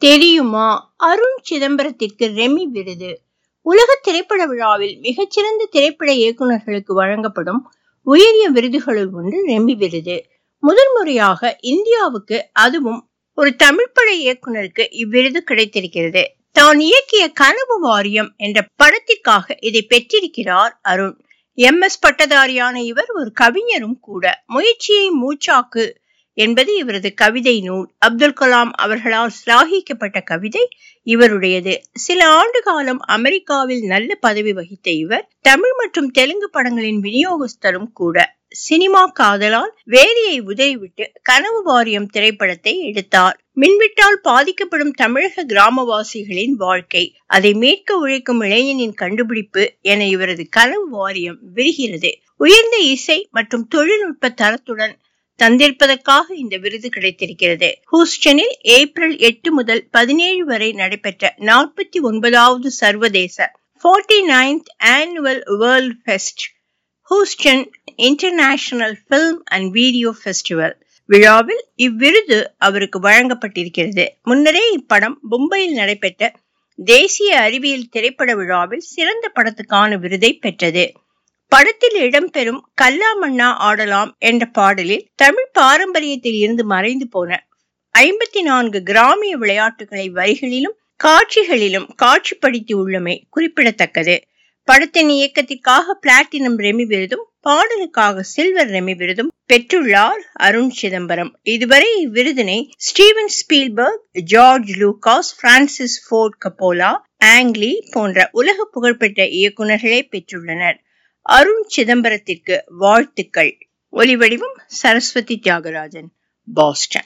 தெரியுமா அருண் சிதம்பரத்திற்கு ரெமி விருது உலக திரைப்பட விழாவில் மிகச்சிறந்த திரைப்பட இயக்குநர்களுக்கு வழங்கப்படும் உயரிய விருதுகளுள் ஒன்று ரெமி விருது முதல் முறையாக இந்தியாவுக்கு அதுவும் ஒரு தமிழ் பட இயக்குனருக்கு இவ்விருது கிடைத்திருக்கிறது தான் இயக்கிய கனவு வாரியம் என்ற படத்திற்காக இதை பெற்றிருக்கிறார் அருண் எம் எஸ் பட்டதாரியான இவர் ஒரு கவிஞரும் கூட முயற்சியை மூச்சாக்கு என்பது இவரது கவிதை நூல் அப்துல் கலாம் அவர்களால் சிலாகிக்கப்பட்ட கவிதை இவருடையது சில ஆண்டு காலம் அமெரிக்காவில் நல்ல பதவி வகித்த இவர் தமிழ் மற்றும் தெலுங்கு படங்களின் விநியோகஸ்தரும் கூட சினிமா காதலால் வேலையை உதறிவிட்டு கனவு வாரியம் திரைப்படத்தை எடுத்தார் மின்விட்டால் பாதிக்கப்படும் தமிழக கிராமவாசிகளின் வாழ்க்கை அதை மீட்க உழைக்கும் இளைஞனின் கண்டுபிடிப்பு என இவரது கனவு வாரியம் விரிகிறது உயர்ந்த இசை மற்றும் தொழில்நுட்ப தரத்துடன் தந்திருப்பதற்காக இந்த விருது கிடைத்திருக்கிறது ஹூஸ்டனில் ஏப்ரல் எட்டு முதல் பதினேழு வரை நடைபெற்ற நாற்பத்தி ஒன்பதாவது சர்வதேச forty ninth annual world fest Houston international film and video festival விழாவில் இவ்விருது அவருக்கு வழங்கப்பட்டிருக்கிறது முன்னரே இப்படம் மும்பையில் நடைபெற்ற தேசிய அறிவியல் திரைப்பட விழாவில் சிறந்த படத்துக்கான விருதை பெற்றது படத்தில் இடம்பெறும் கல்லா மன்னா ஆடலாம் என்ற பாடலில் தமிழ் பாரம்பரியத்தில் இருந்து மறைந்து போன ஐம்பத்தி நான்கு கிராமிய விளையாட்டுகளை வரிகளிலும் காட்சிகளிலும் காட்சிப்படுத்தி உள்ளமை குறிப்பிடத்தக்கது படத்தின் இயக்கத்திற்காக பிளாட்டினம் ரெமி விருதும் பாடலுக்காக சில்வர் ரெமி விருதும் பெற்றுள்ளார் அருண் சிதம்பரம் இதுவரை இவ்விருதினை Steven Spielberg George Lucas Francis Ford Coppola Ang Lee போன்ற உலக புகழ்பெற்ற இயக்குநர்களே பெற்றுள்ளனர் அருண் சிதம்பரத்திற்கு வாழ்த்துக்கள் ஒலிவடிவம் சரஸ்வதி தியாகராஜன் பாஸ்டன்